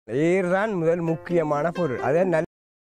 ஏர் தான் முதல் முக்கியமான பொருள் அதே நல்ல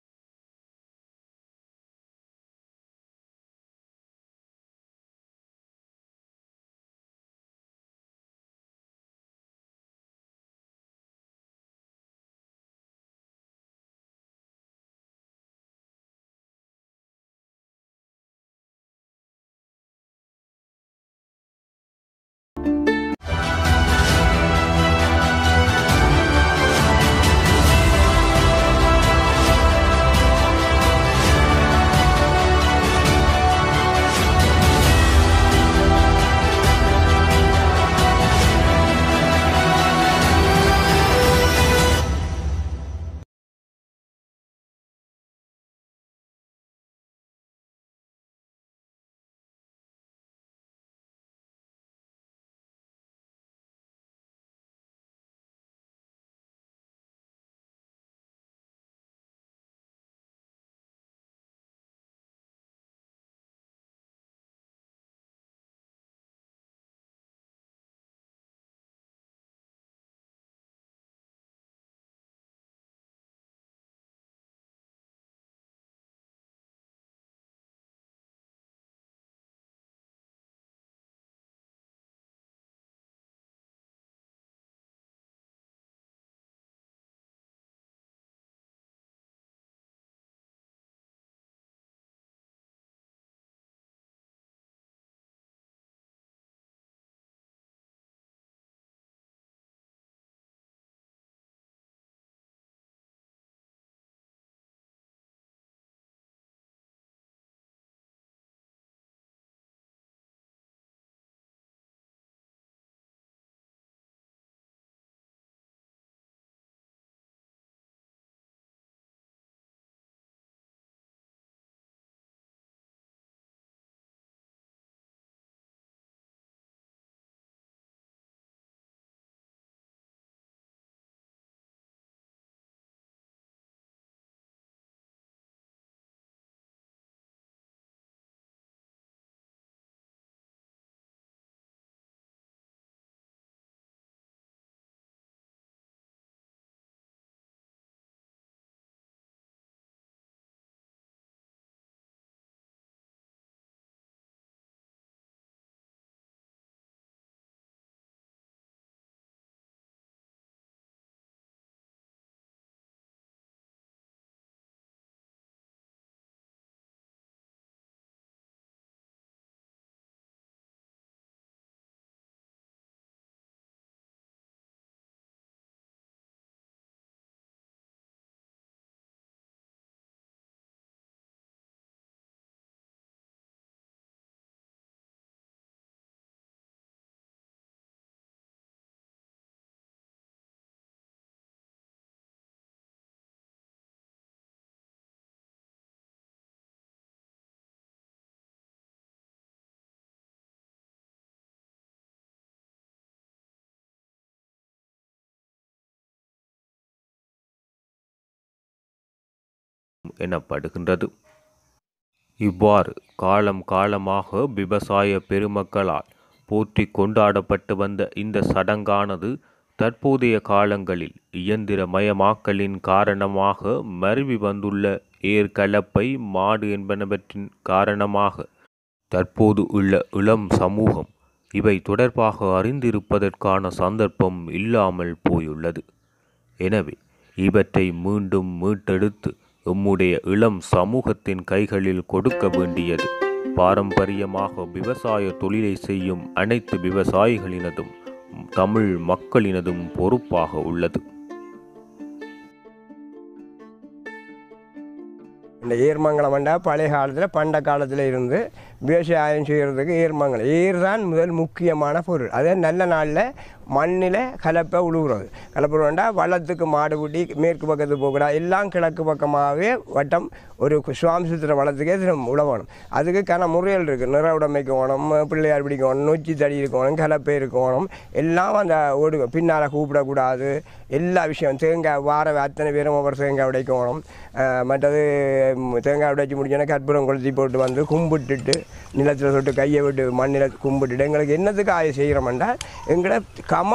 எனப்படுகின்றது இவ்வாறு காலம் காலமாக விவசாய பெருமக்களால் போற்றி கொண்டாடப்பட்டு வந்த இந்த சடங்கானது தற்போதைய காலங்களில் இயந்திரமயமாக்கலின் காரணமாக மருவி வந்துள்ள ஏர் கலப்பை மாடு என்பனவற்றின் காரணமாக தற்போது உள்ள இளம் சமூகம் இவை தொடர்பாக அறிந்திருப்பதற்கான சந்தர்ப்பம் இல்லாமல் போயுள்ளது எனவே இவற்றை மீண்டும் மீட்டெடுத்து எம்முடைய இளம் சமூகத்தின் கைகளில் கொடுக்க வேண்டியது பாரம்பரியமாக விவசாய தொழிலை செய்யும் அனைத்து விவசாயிகளினதும் தமிழ் மக்களினதும் பொறுப்பாக உள்ளது இந்த ஏர்மங்கலம் வண்டா பழைய காலத்தில் பண்ட காலத்தில் இருந்து விவசாயம் செய்கிறதுக்கு ஏர்மங்கலம் ஏர் தான் முதல் முக்கியமான பொருள் அதே நல்ல நாளில் மண்ணில் கலப்பை உழுவுறது கலப்பை வேண்டா வளத்துக்கு மாடு குட்டி மேற்கு பக்கத்துக்கு போகக்கூடாது எல்லாம் கிழக்கு பக்கமாகவே வட்டம் ஒரு சுவாமி சுத்திர வளத்துக்கே தினம் உழவணும் அதுக்கு கன முறைகள் இருக்குது நிற உடமைக்கணும் பிள்ளையார் பிடிக்கணும் நொச்சி தடி இருக்கணும் கலப்பை இருக்கணும் எல்லாம் அந்த ஓடு பின்னால் கூப்பிடக்கூடாது எல்லா விஷயம் தேங்காய் வார அத்தனை பேரும் ஒவ்வொரு தேங்காய் உடைக்கணும் அஹ் மற்றது ம், தேங்காய் உடைச்சி முடிச்சோன்னா கற்பூரம் கொளுத்தி போட்டு வந்து கும்பிட்டுட்டு நிலத்தில் தொட்டு கையை விட்டு மண்ணில் கும்பிட்டுட்டு எங்களுக்கு என்னத்துக்கு ஆய செய்கிறோம்டா எங்களை கமம்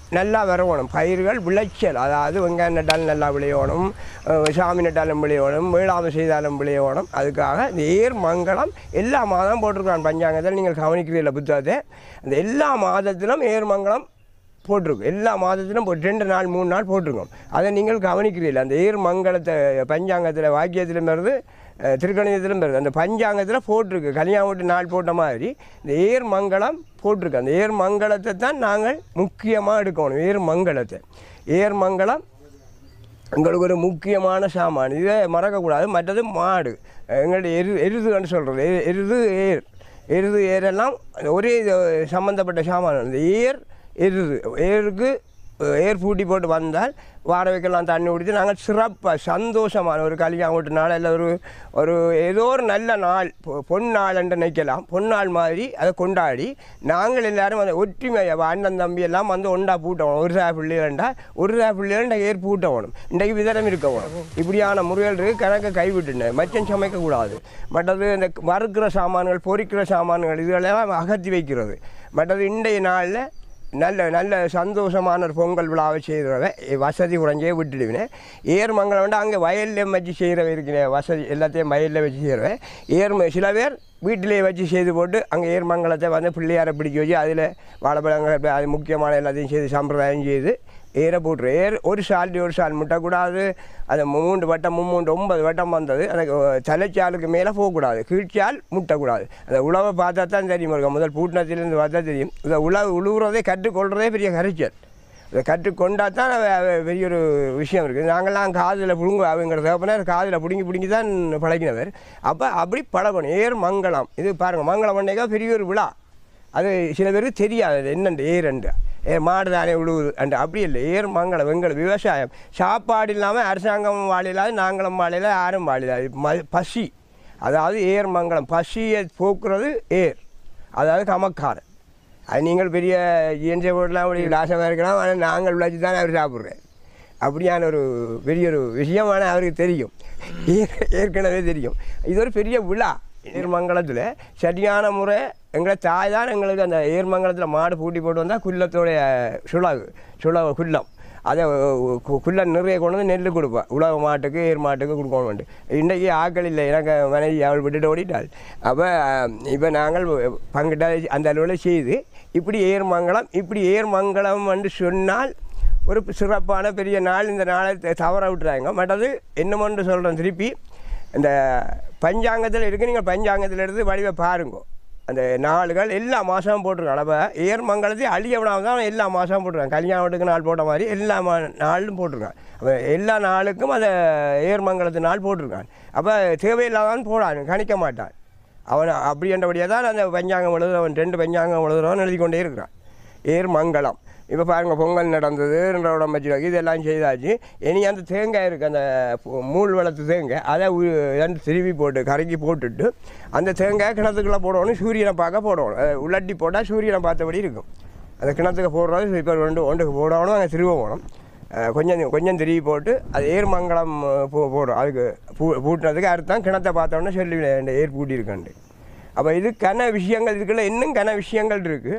நல்லா வரணும் பயிர்கள் விளைச்சல் அதாவது வெங்காயம் நட்டாலும் நல்லா விளையணும் அஹ் சாமி நட்டாலும் விளையணும் வேளாமை செய்தாலும் விளையணும் அதுக்காக இந்த ஏர் மங்களம் எல்லா மாதம் போட்டிருக்கான் பஞ்சாங்கத்தில் நீங்கள் கவனிக்கிறீங்கள புத்தகத்தை அந்த எல்லா மாதத்திலும் ஏர் மங்களம் போட்டிருக்கும் எல்லா மாதத்திலும் போட்டு ரெண்டு நாள் மூணு நாள் போட்டிருக்கோம் அதை நீங்கள் கவனிக்கிறீர்கள் அந்த ஏர் மங்களத்தை பஞ்சாங்கத்தில் வாக்கியத்திலும் வருது அஹ் திருக்கணிதத்திலும் வருது அந்த பஞ்சாங்கத்தில் போட்டிருக்கு கல்யாணம் நாள் போட்ட மாதிரி இந்த ஏர் மங்களம் போட்டிருக்கு அந்த ஏர் மங்களத்தை தான் நாங்கள் முக்கியமாக எடுக்கணும் ஏர் மங்களத்தை ஏர் மங்களம் எங்களுக்கு ஒரு முக்கியமான சாமான் இதை மறக்கக்கூடாது மற்றது மாடு எங்களுடைய எரு எருதுன்னு சொல்கிறது எருது ஏர் எருது ஏரெல்லாம் ஒரே இது சம்மந்தப்பட்ட சாமான் இந்த ஏர் எருது ஏருக்கு ஏர் பூட்டி போட்டு வந்தால் வாரவைக்கெல்லாம் தண்ணி குடித்து நாங்கள் சிறப்பாக சந்தோஷமான ஒரு கல்யாணம் வீட்டு நாள் இல்லை ஒரு ஒரு ஏதோ ஒரு நல்ல நாள் பொ- பொன்னாள் என்று நினைக்கலாம் பொன்னாள் மாதிரி அதை கொண்டாடி நாங்கள் எல்லாரும் அந்த ஒற்றுமையாக அண்ணன் தம்பி எல்லாம் வந்து ஒண்டா பூட்டணும் ஒரு ரூபா பிள்ளைகள்ண்டா ஒரு ரூபா பிள்ளைகள் ஏர் பூட்டணும் இன்றைக்கு விதரம் இருக்கணும் இப்படியான முறைகள் இருக்கு கணக்கை கைவிட்டுனேன் மச்சம் சமைக்கக்கூடாது மற்றது இந்த வறுக்கிற சாமான்கள் பொரிக்கிற சாமான்கள் இதெல்லாம் அகற்றி வைக்கிறது மற்றது இன்றைய நாளில் நல்ல நல்ல சந்தோஷமான ஒரு பொங்கல் விழாவை செய்கிறவ வசதி குறைஞ்சே விட்டுடுவேன் ஏர் மங்கலம் வந்து அங்கே வயலில் வச்சு செய்கிறவ இருக்கிற வசதி எல்லாத்தையும் வயலில் வச்சு செய்கிறவன் ஏர் ம- சில பேர் வீட்டிலேயே வச்சு செய்து போட்டு அங்கே ஏர் மங்கலத்தை வந்து பிள்ளையாரை பிடிக்க வச்சு அதில் வாழைப்பழங்கள் அது முக்கியமான எல்லாத்தையும் செய்து சம்பிரதாயம் செய்து ஏற போட்டுரு ஏர் ஒரு சால்டி ஒரு சால் முட்டக்கூடாது அது மூன்று வட்டம் மும்மூன்று ஒன்பது வட்டம் வந்தது அந்த தலைச்சாலுக்கு மேலே போகக்கூடாது கீழ்ச்சால் முட்டக்கூடாது அந்த உழவை பார்த்தா தான் தெரியும் இருக்கும் முதல் பூட்டினத்திலிருந்து பார்த்தா தெரியும் இந்த உழவு உழுவுறதே கற்றுக்கொள்றதே பெரிய கரைச்சல் இதை கற்றுக்கொண்டா தான் அவ- அவ பெரிய ஒரு விஷயம் இருக்குது நாங்கள்லாம் காதில் பிடுங்க அவங்கிற தகப்பனர் காதில் பிடுங்கி பிடுங்கி தான் பழகினவர் அப்போ அப்படி பழகணும் ஏர் மங்களம் இது பாருங்கள் மங்களம் அன்னைக்கா பெரிய ஒரு விழா அது சில பேருக்கு தெரியாது அது என்னண்டு ஏரண்டு ஏ மாடு தானே விழுவுது அண்டு அப்படி இல்லை ஏர் மங்களம் எங்கள் விவசாயம் சாப்பாடு இல்லாமல் அரசாங்கம் வாழிலாது நாங்களும் வாழில யாரும் வாழிலாது ம பசி அதாவது ஏர் மங்களம் பசியை போக்குறது ஏர் அதாவது கமக்காரன் அது நீங்கள் பெரிய ஜிஎன்ஜே போடலாம் அப்படி லாசமாக இருக்கலாம் ஆனால் நாங்கள் விளைச்சி தான் அவர் சாப்பிட்றேன் அப்படியான ஒரு பெரிய ஒரு விஷயம் ஆனால் அவருக்கு தெரியும் ஏற்- ஏற்கனவே தெரியும் இது ஒரு பெரிய விழா ஏர்மங்கலத்தில் சரியான முறை எங்களை தாய் தான் எங்களுக்கு அந்த ஏர்மங்கலத்தில் மாடு பூட்டி போட்டு வந்தால் குள்ளத்தோடைய சுழகு சுழவு குல்லம் அதை கு- குள்ளம் நிறைய கொண்டு வந்து நெல் கொடுப்பேன் உழவு மாட்டுக்கு ஏர் மாட்டுக்கு கொடுக்கணும் இன்றைக்கி ஆக்கள் இல்லை எனக்கு மனைவி அவள் விட்டுட்டு ஓடிட்டாள் அப்போ இப்போ நாங்கள் பங்கிட்ட அந்த அளவில் செய்து இப்படி ஏர்மங்கலம் இப்படி ஏர்மங்கலம் என்று சொன்னால் ஒரு சிறப்பான பெரிய நாள் இந்த நாளை த- தவற விட்டுறாங்க மற்றது என்னமொன்று சொல்கிறேன் திருப்பி இந்த பஞ்சாங்கத்தில் இருக்குது நீங்கள் பஞ்சாங்கத்தில் எடுத்து வடிவை பாருங்க அந்த நாளுகள் எல்லா மாதமும் போட்டிருக்காங்க அப்போ ஏர்மங்கலத்தை அழியவனாக தான் எல்லா மாதமும் போட்டிருக்காங்க கல்யாணத்துக்கு நாள் போட்ட மாதிரி எல்லா மா நாளும் போட்டிருக்காங்க அப்போ எல்லா நாளுக்கும் அதை ஏர்மங்கலத்து நாள் போட்டிருக்கான் அப்போ தேவையில்லாதான் போடான் கணிக்க மாட்டான் அவன் அப்படின்றபடியாக தான் அந்த பஞ்சாங்கம் எழுதுறவன் ரெண்டு பஞ்சாங்கம் எழுதுறவன் எழுதி கொண்டே இருக்கிறான் ஏர் மங்களம் இப்போ பாருங்கள் பொங்கல் நடந்தது ரெண்டோடம் வச்சுருக்காங்க இதெல்லாம் செய்தாச்சு இனி அந்த தேங்காய் இருக்குது அந்த பு- மூல் வளர்த்து தேங்காய் அதை உ- ரெண்டு திருவி போட்டு கரைக்கி போட்டுட்டு அந்த தேங்காய் கிணத்துக்குள்ளே போடணும் சூரியனை பார்க்க போடணும் அதை உள்ளட்டி போட்டால் சூரியனை பார்த்தபடி இருக்கும் அந்த கிணத்துக்கு போடுறது இப்போ ரெண்டு ஒன்றுக்கு போடணும் அங்கே திரும்ப போகணும் அஹ் கொஞ்சம் கொஞ்சம் திருவி போட்டு அது ஏர் மங்களம் அஹ், போ போடும் அதுக்கு பூ பூட்டினதுக்கு அர்த்தம் கிணத்தை பார்த்தோன்னே சொல்லி இந்த ஏர் பூட்டி இருக்காண்டு அப்போ இது கன விஷயங்கள் இருக்குல்ல இன்னும் கன விஷயங்கள் இருக்குது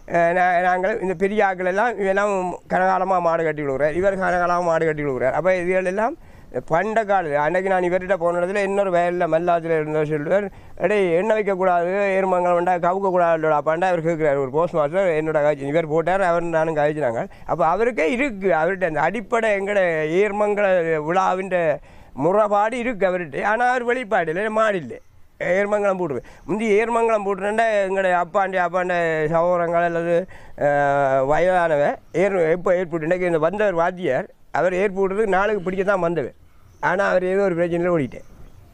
நாங்கள் இந்த பெரிய ஆட்கள் எல்லாம் இவெல்லாம் கனகாலமாக மாடு கட்டி விழுகிறார் இவர் கனகாலமாக மாடு கட்டி விழுகிறார் அப்போ இதுகள் எல்லாம் பண்ட காலம் அன்றைக்கு நான் இவர்கிட்ட போன இடத்துல இன்னொரு வயலில் மல்லாத்தில் இருந்தவர் சொல்லுவார் எடே எண்ணெய் வைக்கக்கூடாது ஏறுமங்கலம் வேண்டா கவுக்கக்கூடாது அப்பாண்டா அவர் கேட்குறாரு ஒரு போஸ்ட் மாஸ்டர் என்னோட காய்ச்சி இவர் போட்டார் அவர் நானும் காய்ச்சினாங்க அப்போ அவருக்கே இருக்குது அவர்கிட்ட அந்த அடிப்படை எங்கட ஏர்மங்கல விழாவின் முறைப்பாடு இருக்குது அவர்கிட்ட ஆனால் அவர் வெளிப்பாடு இல்லை மாடு இல்லை ஏர்மங்கலம் போட்டுருவேன் முந்தி ஏர்மங்கலம் போட்டுருந்தா எங்களுடைய அப்பாண்டி அப்பாண்ட சகோதரங்கள் அல்லது அஹ், வயதானவன் ஏர் எப்போ ஏற்பட்டு இன்றைக்கி இந்த வந்தவர் வாத்தியார் அவர் ஏற்படுறதுக்கு நாளுக்கு பிடிக்க தான் வந்தவர் ஆனால் அவர் ஏதோ ஒரு பிரச்சனையில் ஓடிட்டேன்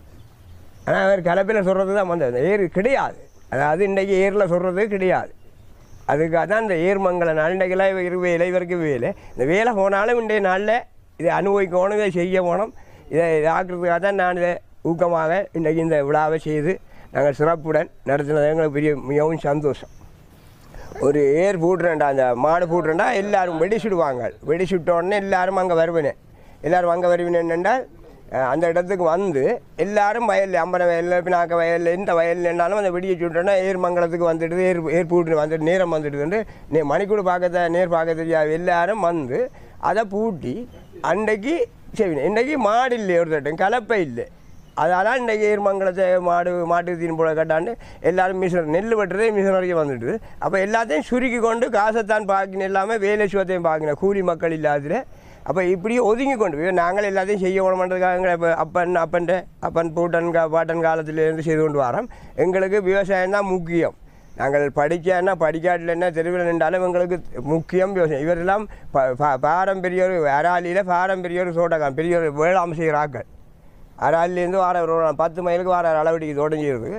ஆனால் அவர் கலப்பில் சொல்கிறது தான் வந்தவர் இந்த ஏர் கிடையாது அதாவது இன்றைக்கி ஏரில் சொல்கிறது கிடையாது அதுக்காக தான் இந்த ஏர்மங்கல நாள் இன்றைக்கெல்லாம் இவ இரு வேலை இவருக்கு வேலை இந்த வேலை போனாலும் இன்றைய நாளில் இதை அனுபவிக்கணும் இதை செய்ய போகணும் இதை இதாக்குறதுக்காக தான் நான் இதை ஊக்கமாக இன்றைக்கி இந்த விழாவை செய்து நாங்கள் சிறப்புடன் நடத்தினது எங்களுக்கு பெரிய மிகவும் சந்தோஷம் ஒரு ஏர் போட்டுறேன்டா அந்த மாடு போட்டுறேன்டா எல்லாரும் வெடிச்சுடுவாங்க வெடிச்சுட்ட உடனே எல்லாரும் அங்கே வருவேனே எல்லாரும் அங்கே வருவேன் என்னென்றால் அஹ், அந்த இடத்துக்கு வந்து எல்லாரும் வயலில் அம்பர வயலில் பினாக்க வயலில் எந்த வயல்னாலும் அந்த வெடியை சுட்டோன்னா ஏர்மங்கலத்துக்கு வந்துடுது ஏர் ஏர்பூட்டு வந்துட்டு நேரம் வந்துடுதுன்ட்டு நே மணிக்கூட பார்க்க நேர் பார்க்க தெரியாது எல்லாரும் வந்து அதை பூட்டி அன்றைக்கு சரி இன்றைக்கி மாடு இல்லை ஒரு தட்டும் கலப்பை இல்லை அதனால் இன்றைக்கி ஏர்மங்கலத்தை மாடு மாட்டு தீன் போல கட்டாண்டு எல்லாரும் மிஷின் நெல் வெட்டுறதே மிஷின் வரைக்கும் வந்துட்டு அப்போ எல்லாத்தையும் சுருக்கி கொண்டு காசைத்தான் பார்க்கணும் இல்லாமல் வேலை சுவத்தையும் பார்க்கணும் கூலி மக்கள் இல்லாததுல அப்போ இப்படி ஒதுங்கி கொண்டு போய் நாங்கள் எல்லாத்தையும் செய்ய வேணுமன்றதுக்காக இப்போ அப்பன் அப்பன் அப்பன் பூட்டன் கா பாட்டன் காலத்திலேருந்து செய்து கொண்டு வரோம் எங்களுக்கு விவசாயம் தான் முக்கியம் நாங்கள் படிக்கன்னா படிக்காட்டில் என்ன தெருவில் நின்றாலும் எங்களுக்கு முக்கியம் விவசாயம் இவரெல்லாம் ப ப- பாரம்பரிய ஒரு அராலியில் பாரம்பரிய ஒரு தோட்டக்காரன் பெரிய ஒரு வேளாண் செய்கிற ஆக்கள் அராலிலேருந்து வார ஒரு பத்து மைலுக்கு வார அளவடிக்கு தொடங்கிடுது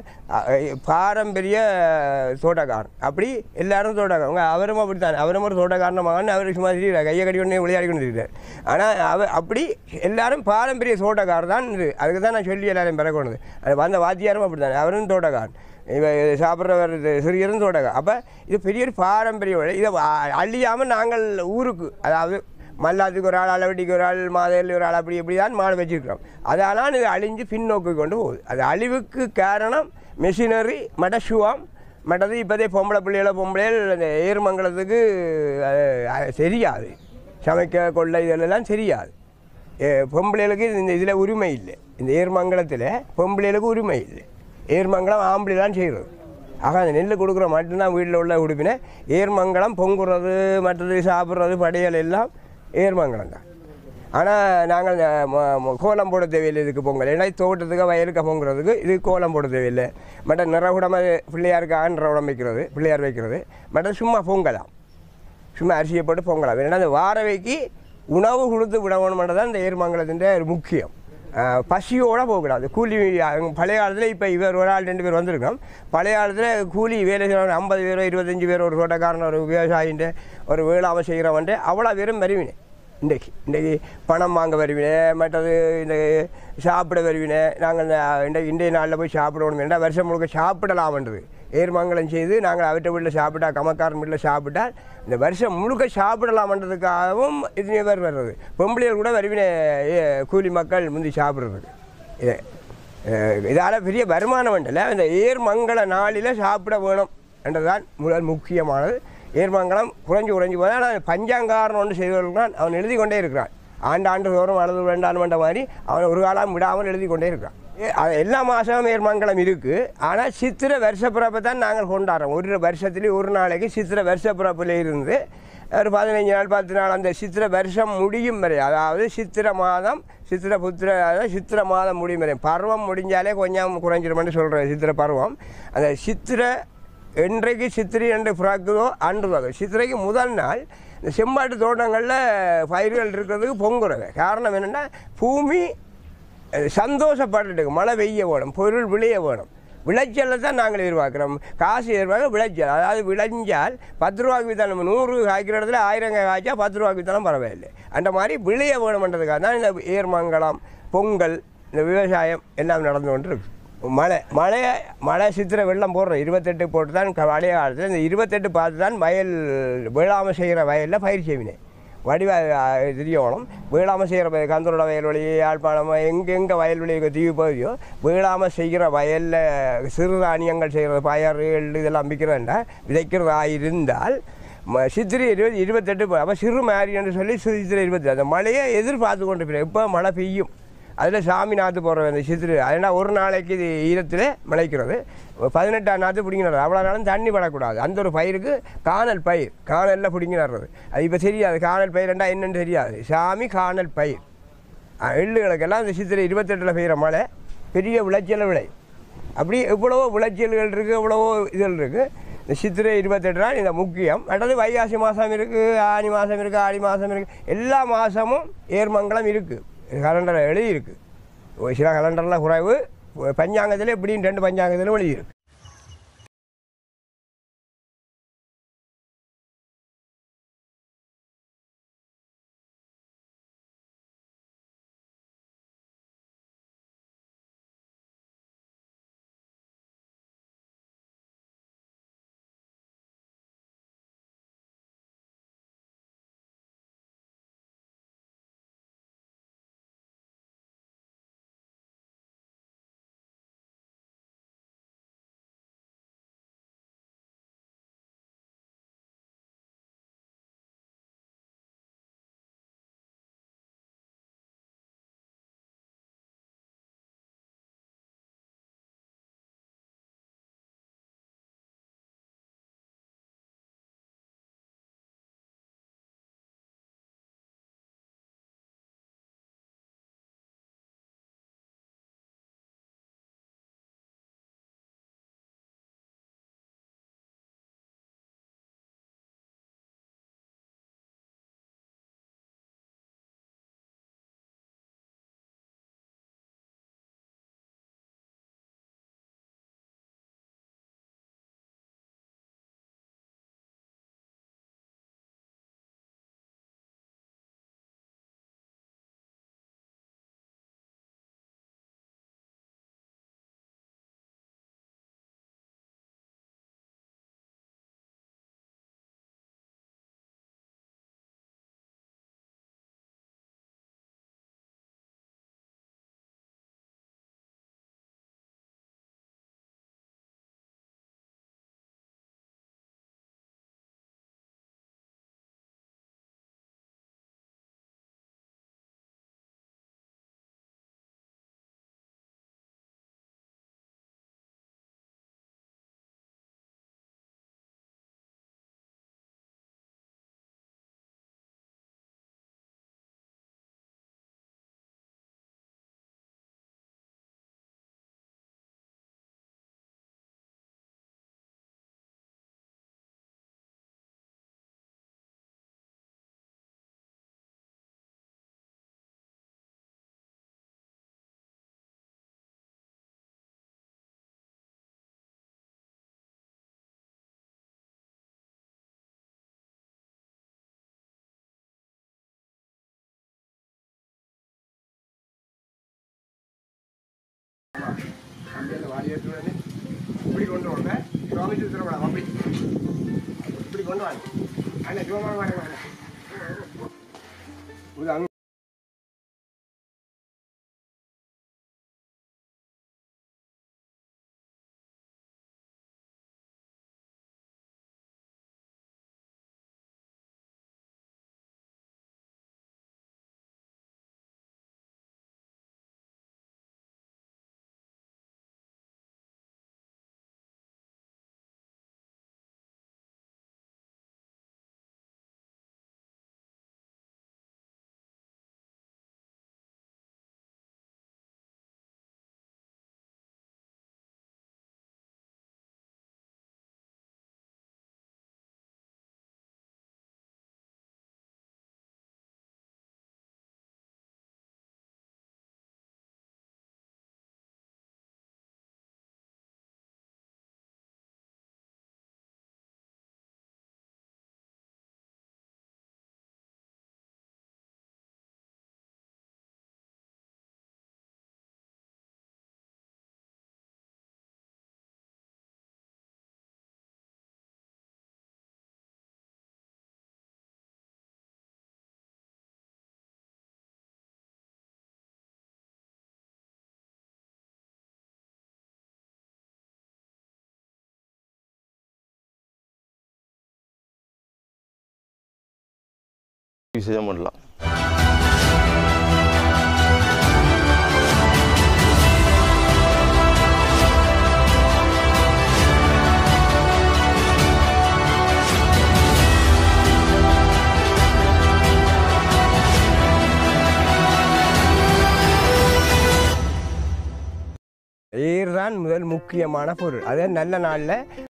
பாரம்பரிய தோட்டக்காரன் அப்படி எல்லாரும் தோட்டக்காரன் அவங்க அவரும் அப்படித்தான் அவரும் ஒரு தோட்டக்காரன மகன் அவர் சும்மா தெரியுறார் கையை கட்டி கொண்டு விளையாடி கொண்டு இருக்கிறார் ஆனால் அவர் அப்படி எல்லாரும் பாரம்பரிய தோட்டக்காரர் தான் இது அதுக்கு தான் நான் சொல்லி எல்லாரையும் பிறக்கணுது அது வந்த வாத்தியாரும் அப்படி தான் அவரும் தோட்டக்காரன் இவ சாப்பிட்றவர் சிறியரும் தோட்டக்காரன் அப்போ இது பெரிய ஒரு பாரம்பரிய வழி இதை அ- அழியாமல் நாங்கள் ஊருக்கு அதாவது மல்லாத்துக்கு ஒரு ஆள் அளவட்டிக்கு ஒரு ஆள் மாதேலி ஒரு ஆள் அப்படி இப்படி தான் மாடு வச்சிருக்கிறோம் அதனால் இது அழிஞ்சு பின்னோக்கி கொண்டு போகுது அது அழிவுக்கு காரணம் மெஷினரி மடசுவம் மற்றது இப்போதே பொம்பளை பிள்ளைகள பொம்பளைகள் அந்த ஏர்மங்கலத்துக்கு அஹ், அஹ், தெரியாது சமைக்க கொள்ளை இதெல்லாம் தெரியாது அஹ், பொம்பளைகளுக்கு இந்த இதில் உரிமை இல்லை இந்த ஏர்மங்கலத்தில் பொம்பளைகளுக்கு உரிமை இல்லை ஏர்மங்கலம் ஆம்பளை தான் செய்கிறது ஆக அந்த நெல் கொடுக்குற மட்டும்தான் வீட்டில் உள்ள உடுப்பின ஏர்மங்கலம் பொங்குறது மற்றது சாப்பிட்றது படையல் எல்லாம் ஏர்மங்கலம் தான் ஆனால் நாங்கள் இந்த ம- ம- கோலம் போட தேவையில்லை இதுக்கு பொங்கல் ஏன்னா இது தோட்டத்துக்கு வயலுக்கு பொங்குறதுக்கு இது கோலம் போட தேவையில்லை மற்ற நிறகுடம பிள்ளையாருக்காக நிறகுடம் வைக்கிறது பிள்ளையார் வைக்கிறது மற்ற சும்மா பொங்கலாம் சும்மா அரிசியை போட்டு பொங்கலாம் ஏன்னா அந்த வாரவைக்கு உணவு கொடுத்து விடணும்ன்றது தான் இந்த ஏர்மங்கலத்தின் ஒரு முக்கியம் அஹ், பசியோட போகக்கூடாது கூலி அஹ், பழைய காலத்தில் இப்போ இவர் ஒரு ஆள் ரெண்டு பேர் வந்திருக்கோம் பழைய காலத்தில் கூலி வேலை செய்கிறவங்க ஐம்பது பேரோ இருபத்தஞ்சி பேர் ஒரு தோட்டக்காரன் ஒரு விவசாயின்ட்டு ஒரு வேளாமை செய்கிறவன்ட்டு அவ்வளோ பேரும் வருவினேன் இன்றைக்கு இன்றைக்கு பணம் வாங்க வருவினேன் மற்றது இந்த சாப்பிட வருவினேன் நாங்கள் இந்த இன்றைக்கு இன்றைய நாளில் போய் சாப்பிடணும் என்றால் வருஷம் முழுக்க சாப்பிடலாம்ன்றது ஏர்மங்கலம் செய்து நாங்கள் அவற்றை வீட்டில் சாப்பிட்டா கமக்காரன் வீட்டில் சாப்பிட்டால் இந்த வருஷம் முழுக்க சாப்பிடலாம்ன்றதுக்காகவும் இது பேர் வர்றது பொம்பளைகள் கூட வருவினே கூலி மக்கள் முந்தி சாப்பிட்றதுக்கு இது இதால் பெரிய வருமானம் உண்டல்ல இந்த ஏர்மங்கல நாளில் சாப்பிட வேணும் என்றுதான் முதல் முக்கியமானது ஏர்மங்கலம் குறைஞ்சு குறைஞ்சு போது ஆனால் பஞ்சாங்காரன் ஒன்று செய்வதற்கான் அவன் எழுதி கொண்டே இருக்கிறான் ஆண்டாண்டு தோறும் அழுது வேண்டாம்ன்ற மாதிரி அவன் ஒரு காலம் விடாமல் எழுதி கொண்டே இருக்கிறான் ஏ- அது எல்லா மாதமும் ஏர்மங்கலம் இருக்குது ஆனால் சித்திரை வருஷப்பிறப்பை தான் நாங்கள் கொண்டாடுறோம் ஒரு வருஷத்துலேயும் ஒரு நாளைக்கு சித்திரை வருஷப்பிறப்பில் இருந்து ஒரு பதினஞ்சு நாள் பத்து நாள் அந்த சித்திரை வருஷம் முடியும் வரை அதாவது சித்திரை மாதம் சித்திரை புத்திர அதாவது சித்திரை மாதம் முடியும் வரை பருவம் முடிஞ்சாலே கொஞ்சம் குறைஞ்சிருமென்று சொல்கிறேன் சித்திரை பருவம் அந்த சித்திரை என்றைக்கு சித்திரை என்று பிறக்குதோ அன்று வகை சித்திரைக்கு முதல் நாள் இந்த செம்பாட்டு தோட்டங்களில் பயிர்கள் இருக்கிறதுக்கு பொங்குறது காரணம் என்னென்னா பூமி அஹ், சந்தோஷப்பட்டுட்டு மழை பெய்ய வேணும் பொருள் விளைய வேணும் விளைச்சலை தான் நாங்கள் எதிர்பார்க்குறோம் காசு எதிர்பார்க்க விளைச்சல் அதாவது விளைஞ்சால் பத்து ரூபாய்க்கு வித்தாலும் நூறு காய்க்கிற இடத்துல ஆயிரம் காய் காய்ச்சா பத்து ரூபாய்க்கு வித்தாலும் பரவாயில்லை அந்த மாதிரி விளைய வேணுமன்றதுக்காக தான் இந்த ஏர்மங்கலம் பொங்கல் இந்த விவசாயம் எல்லாம் நடந்து கொண்டு இருக்கு மழை மழையை மழை சித்திரை வெள்ளம் போடுறோம் இருபத்தெட்டு போட்டு தான் க- பழைய காலத்தில் இந்த இருபத்தெட்டு பார்த்து தான் வயல் வேளாமை செய்கிற வயலில் பயிர் செய்வினேன் வடிவ தெரியணும் வேளாமை செய்கிற கந்தரோட வயல்வெளி யாழ்ப்பாணம் எங்கெங்கே வயல்வெளி தீவு பகுதியோ வேளாமை செய்கிற வயலில் சிறுதானியங்கள் செய்கிறது பயறு எள்ளு இதெல்லாம் விற்கிறதா விதைக்கிறதா இருந்தால் ம- சித்திரை இருபது இருபத்தெட்டு அப்போ சிறு மாறி என்று சொல்லி சித்திரை இருபத்தி அந்த மழையை எதிர்பார்த்து கொண்டு போய் எப்போ மழை பெய்யும் அதில் சாமி நாற்று போடுற அந்த சித்திரை அதனால் ஒரு நாளைக்கு இது ஈரத்தில் முளைக்கிறது பதினெட்டாம் நாற்று பிடிங்கினது அவ்வளோ நாளும் தண்ணி படக்கூடாது அந்த ஒரு பயிருக்கு காணல் பயிர் காணலில் பிடிங்கி நடுறது அது இப்போ தெரியாது காணல் பயிர்ண்டா என்னன்னு தெரியாது சாமி காணல் பயிர் அஹ் எள்ளுகளுக்கெல்லாம் இந்த சித்திரை இருபத்தெட்டில் பெய்கிற மழை பெரிய விளைச்சல் விளை அப்படி எவ்வளவோ விளைச்சல்கள் இருக்குது எவ்வளவோ இதுகள் இருக்குது இந்த சித்திரை இருபத்தெட்டு நாள் இந்த முக்கியம் அடுத்தது வைகாசி மாதம் இருக்குது ஆனி மாதம் இருக்குது ஆடி மாதம் இருக்குது எல்லா மாதமும் ஏர்மங்கலம் இருக்குது கலண்டரில் எழுதி இருக்குது சில கலண்டரில் குறைவு பஞ்சாங்கத்தில் இப்படின்னு ரெண்டு பஞ்சாங்கத்தில் எழுதியிருக்கு வாடி எடுத்து வந்து இப்படி கொண்டு வாங்க சுவாமி சுத்திரப்படாம அப்படி இப்படி கொண்டு வாங்க அண்ணா சும்மா வாங்க இது அங்க விசேஷம் பண்ணலாம் ஈர் தான் முதல் முக்கியமான பொருள் அதே நல்ல நாளில்